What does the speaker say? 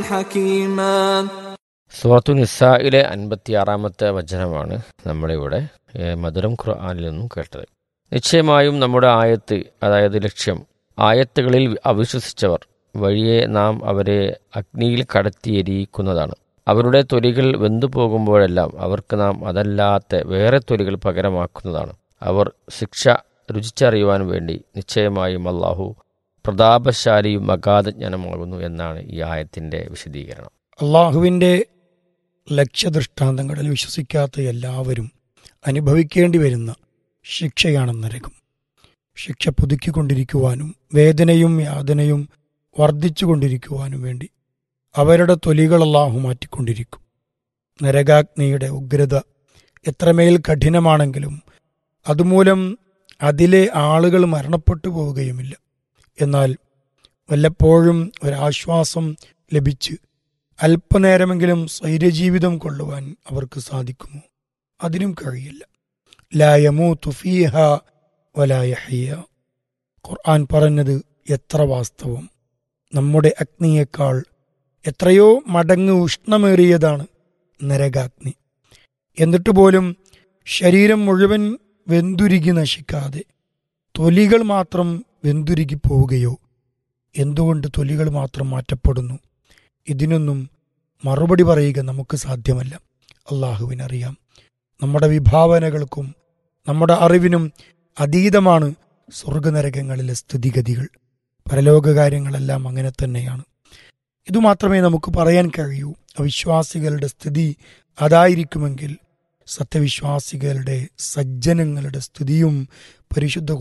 حكيما സൂറത്തു നിസായിലെ അൻപത്തിയാറാമത്തെ വചനമാണ് നമ്മളിവിടെ ഏ, മധുരം ഖുർആാനിൽ നിന്നും കേട്ടത് നിശ്ചയമായും നമ്മുടെ ആയത്ത് അതായത് ലക്ഷ്യം ആയത്തുകളിൽ അവിശ്വസിച്ചവർ വഴിയെ നാം അവരെ അഗ്നിയിൽ കടത്തിയെരിയിക്കുന്നതാണ് അവരുടെ തൊലികൾ വെന്തു പോകുമ്പോഴെല്ലാം അവർക്ക് നാം അതല്ലാത്ത വേറെ തൊലികൾ പകരമാക്കുന്നതാണ് അവർ ശിക്ഷ രുചിച്ചറിയുവാൻ വേണ്ടി നിശ്ചയമായും അള്ളാഹു പ്രതാപശാലിയും അഗാധജ്ഞാനമാകുന്നു എന്നാണ് ഈ ആയത്തിൻ്റെ വിശദീകരണം അള്ളാഹുവിൻ്റെ ലക്ഷ്യദൃഷ്ടാന്തങ്ങളിൽ വിശ്വസിക്കാത്ത എല്ലാവരും അനുഭവിക്കേണ്ടി വരുന്ന ശിക്ഷയാണ് നരകം ശിക്ഷ പുതുക്കിക്കൊണ്ടിരിക്കുവാനും വേദനയും യാതനയും വർദ്ധിച്ചുകൊണ്ടിരിക്കുവാനും വേണ്ടി അവരുടെ തൊലികൾ അള്ളാഹു മാറ്റിക്കൊണ്ടിരിക്കും നരകാഗ്നിയുടെ ഉഗ്രത എത്രമേൽ കഠിനമാണെങ്കിലും അതുമൂലം അതിലെ ആളുകൾ മരണപ്പെട്ടു പോവുകയുമില്ല എന്നാൽ വല്ലപ്പോഴും ഒരാശ്വാസം ലഭിച്ച് അല്പനേരമെങ്കിലും സ്വൈര്യജീവിതം കൊള്ളുവാൻ അവർക്ക് സാധിക്കുമോ അതിനും കഴിയില്ല ലായമൂ തുഫീഹ വലായഹയ്യ ഖുർആൻ പറഞ്ഞത് എത്ര വാസ്തവം നമ്മുടെ അഗ്നിയേക്കാൾ എത്രയോ മടങ്ങ് ഉഷ്ണമേറിയതാണ് നരകാഗ്നി എന്നിട്ട് പോലും ശരീരം മുഴുവൻ വെന്തുരുകി നശിക്കാതെ തൊലികൾ മാത്രം വെന്തുരുകി പോവുകയോ എന്തുകൊണ്ട് തൊലികൾ മാത്രം മാറ്റപ്പെടുന്നു ഇതിനൊന്നും മറുപടി പറയുക നമുക്ക് സാധ്യമല്ല അള്ളാഹുവിനറിയാം നമ്മുടെ വിഭാവനകൾക്കും നമ്മുടെ അറിവിനും അതീതമാണ് സ്വർഗനരകങ്ങളിലെ സ്ഥിതിഗതികൾ പരലോക കാര്യങ്ങളെല്ലാം അങ്ങനെ തന്നെയാണ് ഇതുമാത്രമേ നമുക്ക് പറയാൻ കഴിയൂ അവിശ്വാസികളുടെ സ്ഥിതി അതായിരിക്കുമെങ്കിൽ സത്യവിശ്വാസികളുടെ സജ്ജനങ്ങളുടെ സ്ഥിതിയും പരിശുദ്ധ